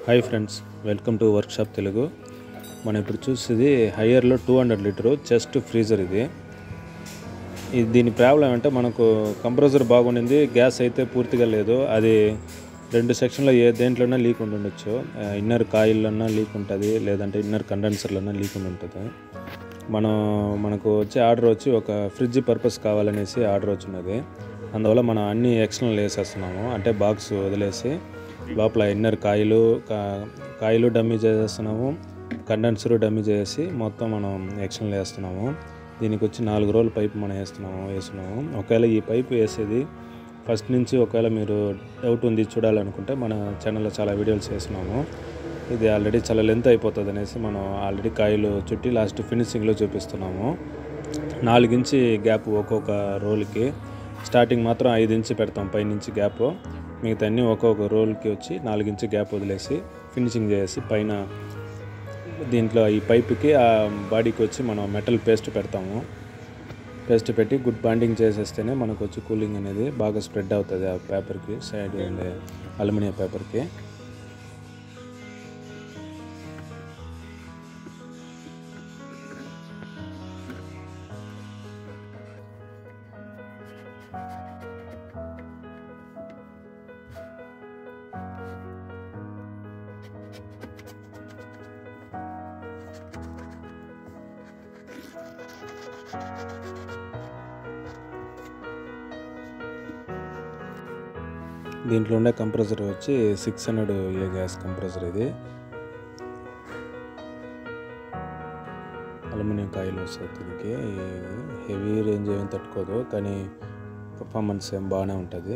hi friends welcome to workshop Telugu మనం ఇప్పుడు చూసేది హయ్యర్లో two hundred litre chest freezer ఇది ఇది దీని ప్రాబ్లం అంటే మనకు కంప్రెసర్ బాగుండింది గ్యాస్ అయితే పూర్తిగా లేదు అది రెండు సెక్షన్లో ఏ దేంట్లోనే లీక్ ఉండి ఉండొచ్చు ఇన్నర్ కాయిల్లోనా లీక్ ఉంటుంది లేదంటే ఇన్నర్ కండెన్సర్లోనా లీక్ ఉండి ఉంటుంది మనం మనకు వచ్చే ఆర్డర్ వచ్చి ఒక ఫ్రిడ్జ్ పర్పస్ కావాలనేసి ఆర్డర్ వచ్చినది అందువల్ల మనం అన్ని ఎక్స్టర్నల్ వేసేస్తున్నాము అంటే బాక్స్ వదిలేసి లోపల ఇన్నర్ కాయిలు కా- కాయిలు డమ్మీ చేసేస్తున్నాము కండెన్సర్ డమ్మీ చేసి మొత్తం మనం ఎక్స్టర్నల్ వేస్తున్నాము దీనికి వచ్చి నాలుగు రోజులు పైప్ మనం వేస్తున్నాము వేస్తున్నాము ఒకవేళ ఈ పైప్ వేసేది ఫస్ట్ నుంచి ఒకవేళ మీరు డౌట్ ఉంది చూడాలనుకుంటే మన ఛానల్లో చాలా వీడియోస్ చేస్తున్నాము ఇది ఆల్రెడీ చాలా లెంత్ అయిపోతుంది అనేసి మనం ఆల్రెడీ కాయలు చుట్టి లాస్ట్ ఫినిషింగ్లో చూపిస్తున్నాము నాలుగు ఇంచి గ్యాప్ ఒక్కొక్క రోల్కి స్టార్టింగ్ మాత్రం ఐదు ఇంచి పెడతాం పైనుంచి గ్యాప్ మిగతా అన్నీ ఒక్కొక్క రోల్కి వచ్చి నాలుగు ఇంచి గ్యాప్ వదిలేసి ఫినిషింగ్ చేసి పైన దీంట్లో ఈ పైప్కి ఆ బాడీకి వచ్చి మనం మెటల్ పేస్ట్ పెడతాము పేస్ట్ పెట్టి గుడ్ బాండింగ్ చేసేస్తేనే మనకు వచ్చి కూలింగ్ అనేది బాగా స్ప్రెడ్ అవుతుంది ఆ పేపర్కి సైడ్ ఉండే అల్యూమినియం పేపర్కి దీంట్లో ఉండే కంప్రెసర్ వచ్చి six hundred A gas compressor ఇది అల్యూమినియం కాయిల్ వస్తుంది దీనికి హెవీ రేంజ్ ఏం తట్టుకోదు కానీ పర్ఫార్మెన్స్ ఏం బాగానే ఉంటుంది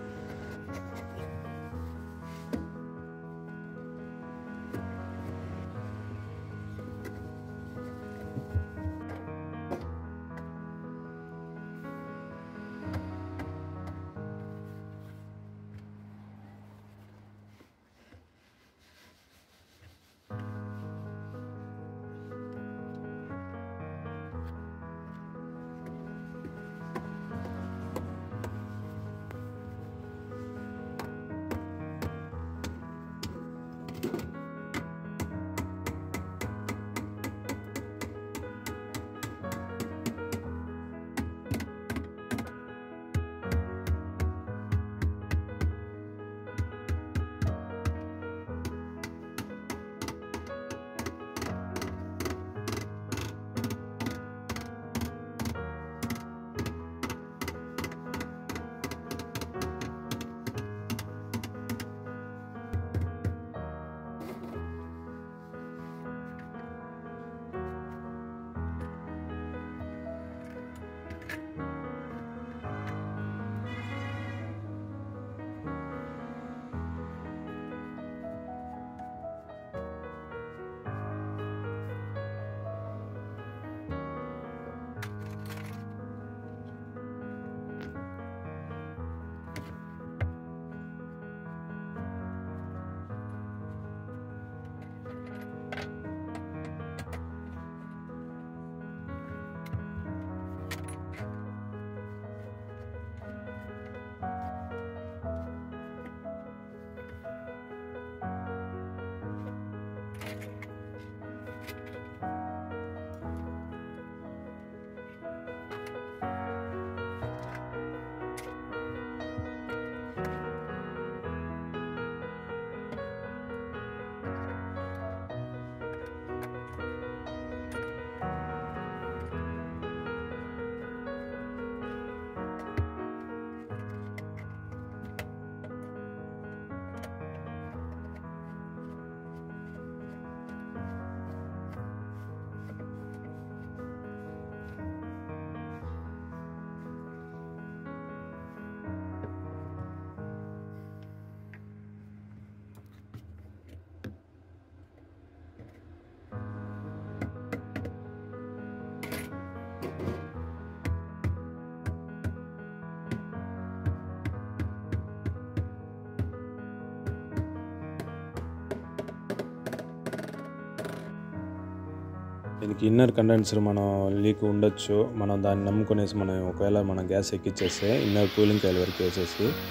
దీనికి ఇన్నర్ కండెన్సర్ మనం లీక్ ఉండొచ్చు మనం దాన్ని నమ్ముకునేసి మనం ఒకవేళ మనం గ్యాస్ ఎక్కిచ్చేస్తే ఇన్నర్ కూలింగ్ కాయల వరకు వేసేసి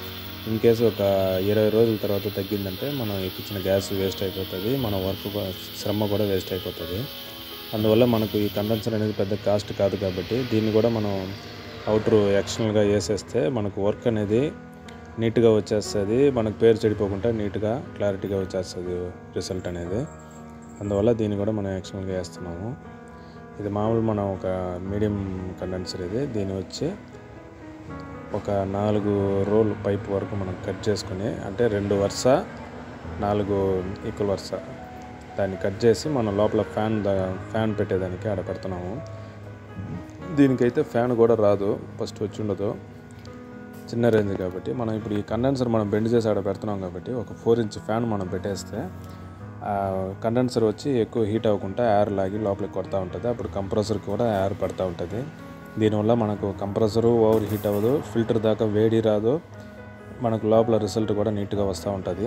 ఇన్ కేసు ఒక ఇరవై రోజుల తర్వాత తగ్గిందంటే మనం ఎక్కించిన గ్యాస్ వేస్ట్ అయిపోతుంది మన వర్క్ కూడా- శ్రమ కూడా వేస్ట్ అయిపోతుంది అందువల్ల మనకు ఈ కండెన్సర్ అనేది పెద్ద కాస్ట్ కాదు కాబట్టి దీన్ని కూడా మనం అవుటర్ ఎక్స్టర్నల్గా వేసేస్తే మనకు వర్క్ అనేది నీట్గా వచ్చేస్తుంది మనకు పేరు చెడిపోకుండా నీట్గా క్లారిటీగా వచ్చేస్తుంది రిజల్ట్ అనేది అందువల్ల దీన్ని కూడా మనం ఎక్స్టర్నల్గా వేస్తున్నాము ఇది మామూలు మనం ఒక మీడియం కండెన్సర్ ఇది దీని వచ్చి ఒక నాలుగు రోల్ పైప్ వరకు మనం కట్ చేసుకుని అంటే రెండు వరుస నాలుగు ఈక్వల్ వరుస దాన్ని కట్ చేసి మనం లోపల ఫ్యాన్ దా ఫ్యాన్ పెట్టేదానికి ఆడ పెడుతున్నాము దీనికైతే ఫ్యాన్ కూడా రాదు ఫస్ట్ వచ్చి ఉండదు చిన్న రేంజ్ కాబట్టి మనం ఇప్పుడు ఈ కండెన్సర్ మనం బెండ్ చేసి ఆడ పెడుతున్నాం కాబట్టి ఒక ఫోర్ ఇంచ్ ఫ్యాన్ మనం పెట్టేస్తే కండెన్సర్ వచ్చి ఎక్కువ హీట్ అవ్వకుండా ఎయిర్ లాగి లోపలికి కొడతా ఉంటుంది అప్పుడు కంప్రెసర్ కూడా ఎయిర్ పడుతూ ఉంటుంది దీనివల్ల మనకు కంప్రెసరు ఓవర్ హీట్ అవ్వదు ఫిల్టర్ దాకా వేడి రాదు మనకు లోపల రిజల్ట్ కూడా నీట్గా వస్తూ ఉంటుంది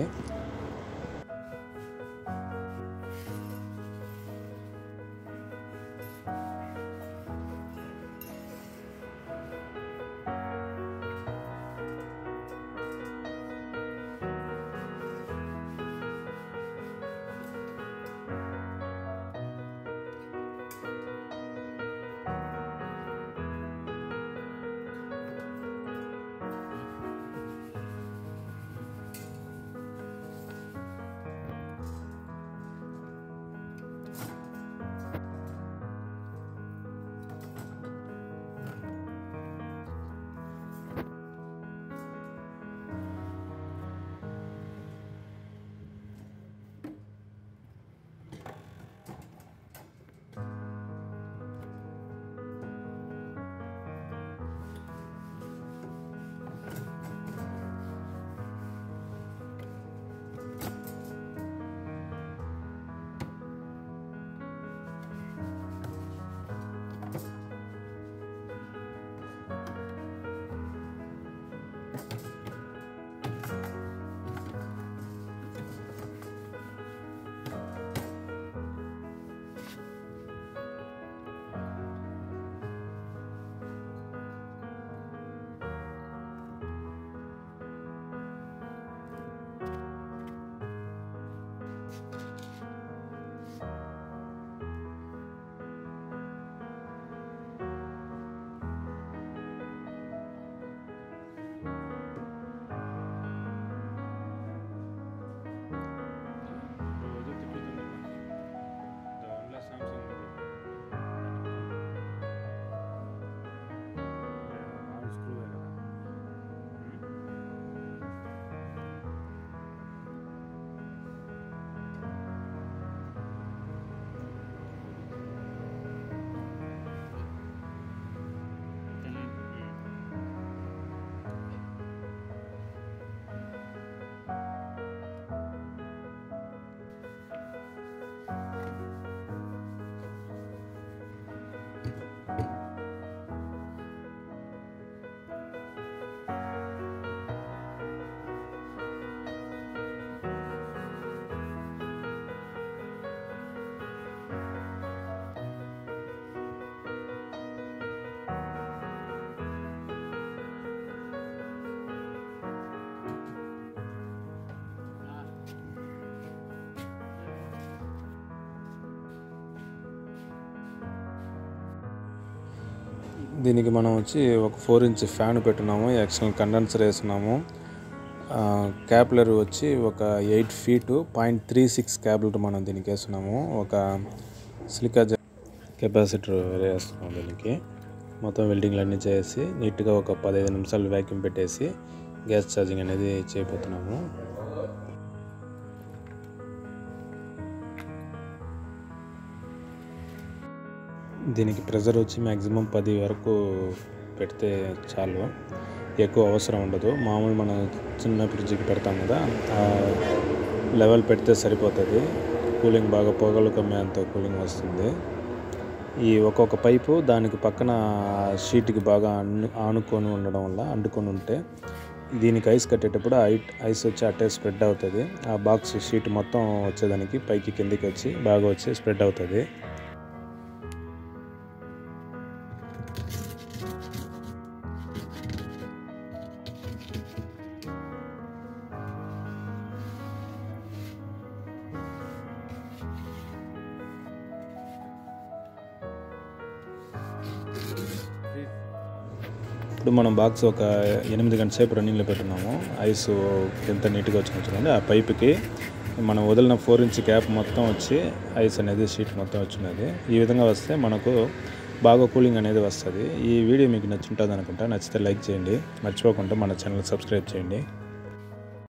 దీనికి మనం వచ్చి ఒక ఫోర్ ఇంచ్ ఫ్యాన్ పెట్టున్నాము ఎక్స్టర్నల్ కండెన్సర్ వేస్తున్నాము క్యాపులర్ వచ్చి ఒక eight feet point three six capillary మనం దీనికి వేస్తున్నాము ఒక సిలికా కెపాసిటర్ వేస్తున్నాం దీనికి మొత్తం వెల్డింగ్లు అన్నీ చేసి నీట్గా ఒక పదహైదు నిమిషాలు వ్యాక్యూమ్ పెట్టేసి గ్యాస్ ఛార్జింగ్ అనేది చేయబోతున్నాము దీనికి ప్రెజర్ వచ్చి మ్యాక్సిమం పది వరకు పెడితే చాలు ఎక్కువ అవసరం ఉండదు మామూలు మనం చిన్న ఫ్రిడ్జ్కి పెడతాం కదా ఆ లెవెల్ పెడితే సరిపోతుంది కూలింగ్ బాగా పొగలు కమ్మేంత కూలింగ్ వస్తుంది ఈ ఒక్కొక్క పైపు దానికి పక్కన షీట్కి బాగా అన్ను ఆనుకొని ఉండడం వల్ల అంటుకొని ఉంటే దీనికి ఐస్ కట్టేటప్పుడు ఐ ఐస్ వచ్చి అట్టే స్ప్రెడ్ అవుతుంది ఆ బాక్స్ షీట్ మొత్తం వచ్చేదానికి పైకి కిందికి వచ్చి బాగా వచ్చి స్ప్రెడ్ అవుతుంది ఇప్పుడు మనం బాక్స్ ఒక ఎనిమిది గంటల సేపు రన్నింగ్లో పెట్టున్నాము ఐస్ ఎంత నీట్గా వచ్చిందో చూడండి ఆ పైప్కి మనం వదిలిన ఫోర్ ఇంచ్ క్యాప్ మొత్తం వచ్చి ఐస్ అనేది షీట్ మొత్తం వచ్చినది ఈ విధంగా వస్తే మనకు బాగా కూలింగ్ అనేది వస్తుంది ఈ వీడియో మీకు నచ్చుంటుంది అనుకుంటా నచ్చితే లైక్ చేయండి మర్చిపోకుండా మన ఛానల్ సబ్స్క్రైబ్ చేయండి